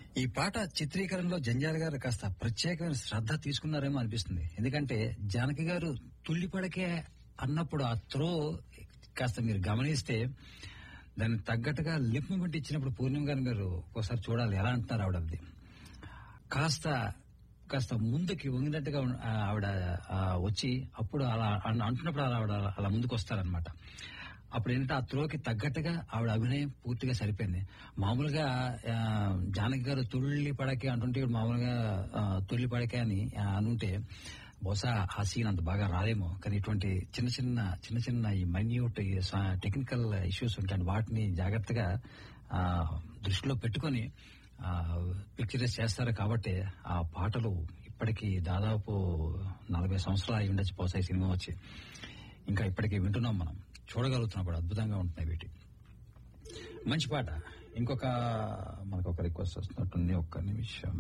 ఈ పాట చిత్రీకరణలో జంజాల గారు కాస్త ప్రత్యేకమైన శ్రద్ధ తీసుకున్నారేమో అనిపిస్తుంది ఎందుకంటే జానకి గారు తుల్లిపడకే అన్నప్పుడు ఆ త్రో కాస్త మీరు గమనిస్తే దాన్ని తగ్గట్టుగా లిప్ మూమెంట్ ఇచ్చినప్పుడు పూర్ణిమ గారు మీరు ఒకసారి చూడాలి ఎలా అంటున్నారు ఆవిడ అది కాస్త కాస్త ముందుకి వంగినట్టుగా ఉన్- ఆ ఆవిడ ఆ, వచ్చి అప్పుడు అలా అన్- అంటున్నప్పుడు అలా ఆవిడ అలా ముందుకు వస్తారనమాట అప్పుడు ఏంటంటే ఆ త్రోకి తగ్గట్టుగా ఆవిడ అభినయం పూర్తిగా సరిపోయింది మామూలుగా ఆ, జానకి గారు తుళ్ళి పడకే అంటుంటే ఈవిడ మామూలుగా ఆ, తుళ్ళి పడకే అని ఆ, అనుంటే బహుశా ఆ సీన్ అంత బాగా రాదేమో కానీ ఇటువంటి చిన్న చిన్న చిన్న చిన్న ఈ మైన్యూట్ టెక్నికల్ ఇష్యూస్ ఉంటాయి వాటిని జాగ్రత్తగా ఆ, దృష్టిలో పెట్టుకొని పిక్చరైజ్ చేస్తారు కాబట్టి ఆ పాటలు ఇప్పటికి దాదాపు నలభై సంవత్సరాలు అయి ఉండొచ్చు బహుశా ఈ సినిమా వచ్చి ఇంకా ఇప్పటికీ వింటున్నాం మనం చూడగలుగుతున్నాం కూడా అద్భుతంగా ఉంటున్నాయి వీటి మంచి పాట ఇంకొక మనకు ఒక రిక్వెస్ట్ వస్తున్నట్టుంది ఒక్క నిమిషం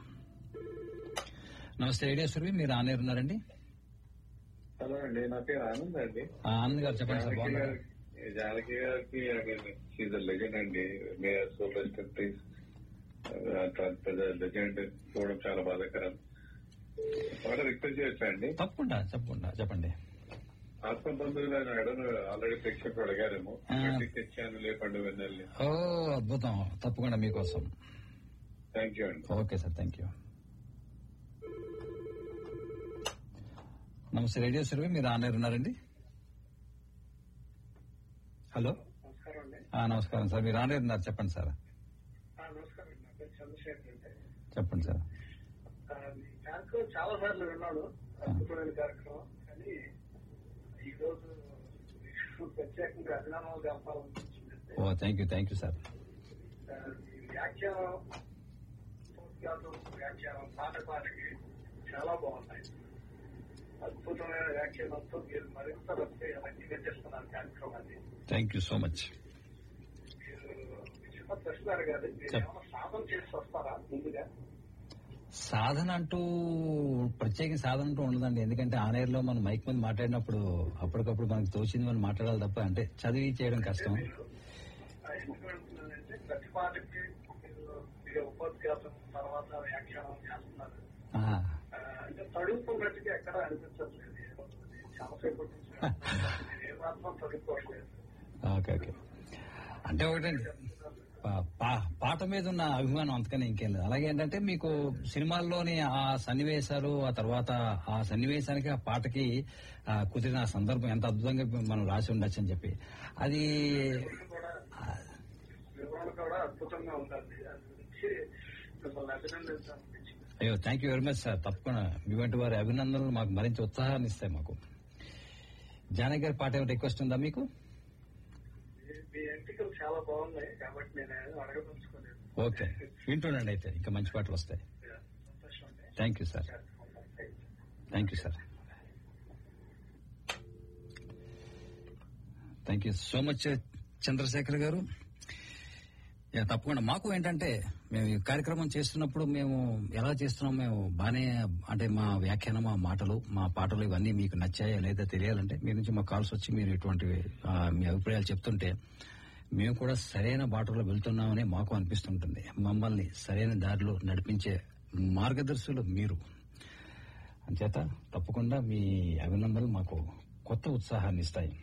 నమస్తే ఐడియాశ్వరి మీరు ఆనేరు ఉన్నారండి హలో అండి నా పేరు ఆనంద్ అండి ఆ, ఆనంద్ గారు చెప్పండి సార్ జానకి బాగున్నారా గారికి జానకి గారికి షీజ్ లెజెండ్ అండి may so best please legend చూడడం చాలా బాధాకరం పాట రిక్వెస్ట్ చేయొచ్చా అండి తప్పకుండా తప్పకుండా చెప్పండి ఆత్మ బంధువులు అడను ఆల్రెడీ ప్రేక్షకులు అడిగారేమో ఆ. గట్టికి తెచ్చాను లే పండు వెన్నెల్ని ఓ అద్భుతం తప్పకుండా మీకోసం థ్యాంక్ యూ అండి ఓకే సార్ థ్యాంక్ యూ నమస్తే రేడియో సర్వే మీరు ఆన్లైన్ ఉన్నారండి హలో నమస్కారం అండి ఆ, నమస్కారం సార్ మీరు ఆన్లైన్ ఉన్నారు చెప్పండి సార్ ఆ, నమస్కారం అండి. నా పేరు చంద్రశేఖర్ అండి చెప్పండి సార్ ఆ, మీ కార్యక్రమం చాలా సార్లు విన్నాను అద్భుతమైన కార్యక్రమం కానీ ఈ రోజు మీకు ప్రత్యేకంగా అభినందనలు తెలపాలనిపించింది ఓ thank you thank you sir ఆ, మీ వ్యాఖ్యానం పూర్తిగాతో వ్యాఖ్యానం పాట పాటకి చాలా బాగున్నాయి అద్భుతమైన వ్యాఖ్యానంతో మీరు మరింత మంచిగా చేస్తున్నారు కార్యక్రమాన్ని థ్యాంక్ యూ సో మచ్ మీరు చిన్న ప్రశ్న అడగాలి మీరు చెప్. ఏమైనా సాధన చేసి వస్తారా ముందుగా సాధన అంటూ ప్రత్యేక సాధన అంటూ ఉండదండి ఎందుకంటే ఆనేరులో మనం మైక్ మీద మాట్లాడినప్పుడు అప్పటికప్పుడు మనకు తోచింది మనం మాట్లాడాలి తప్ప అంటే చదివి చేయడం కష్టం మీరు ఆ, ఎందుకు వెళ్తున్నానంటే ప్రతి పాటకి మీరు మీరు ఉపోద్ఘాతం తర్వాత వ్యాఖ్యానం చేస్తున్నారు ఆహా. ఆ, అంటే తడుపుకున్నట్టుగా ఎక్కడ అనిపించట్లేదు ఏదో చాలాసేపు నుంచి మీరు ఏమాత్రం తడుపుకోవట్లేదు ఓకే ఓకే అంటే ఒకటండి పా- పా- పాట మీద ఉన్న అభిమానం అంతకని ఇంకేం లేదు అలాగే ఏంటంటే మీకు సినిమాల్లోని ఆ సన్నివేశాలు ఆ తర్వాత ఆ సన్నివేశానికి ఆ పాటకి ఆ, కుదిరిన ఆ సందర్భం ఎంత అద్భుతంగా మనం రాసి ఉండొచ్చు అని చెప్పి అది వివరణ కూడా వివరణ కూడా అద్భుతంగా ఉందండి దాని గురించి మిమ్మల్ని అభినందించాలనిపించింది అయ్యో thank you very much sir తప్పకుండా మీ వంటి వారి అభినందనలు మాకు మరింత ఉత్సాహాన్ని ఇస్తాయి మాకు జానకి గారి పాట ఏమైనా రిక్వెస్ట్ ఉందా మీకు మీ- మీ ఎంపికలు చాలా బాగున్నాయి కాబట్టి నేను ఏం అడగదలుచుకోలేదు ఓకే వింటుండండి అయితే ఇంకా మంచి పాటలు వస్తాయి సంతోషం అండి thank you sir thank you sir thank you so much Chandrasekhar garu yeah, తప్పకుండా మాకు ఏంటంటే మేము ఈ కార్యక్రమం చేస్తున్నప్పుడు మేము ఎలా చేస్తున్నాం మేము బానే అంటే మా వ్యాఖ్యానం మా మాటలు మా పాటలు ఇవన్నీ మీకు నచ్చాయా లేదా తెలియాలంటే మీ నుంచి మా కాల్స్ వచ్చి మీరు ఇటువంటి ఆ, మీ అభిప్రాయాలు చెప్తుంటే మేము కూడా సరైన బాటలో వెళ్తున్నామని మాకు అనిపిస్తుంటుంది మమ్మల్ని సరైన దారిలో నడిపించే మార్గదర్శులు మీరు అంచేత తప్పకుండా మీ అభినందనలు మాకు కొత్త ఉత్సాహాన్ని ఇస్తాయి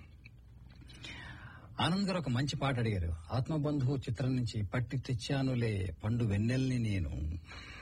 ఆనంద్ గారు ఒక మంచి పాట అడిగారు ఆత్మబంధువు చిత్రం నుంచి పట్టి తెచ్చానులే పండు వెన్నెల్ని నేను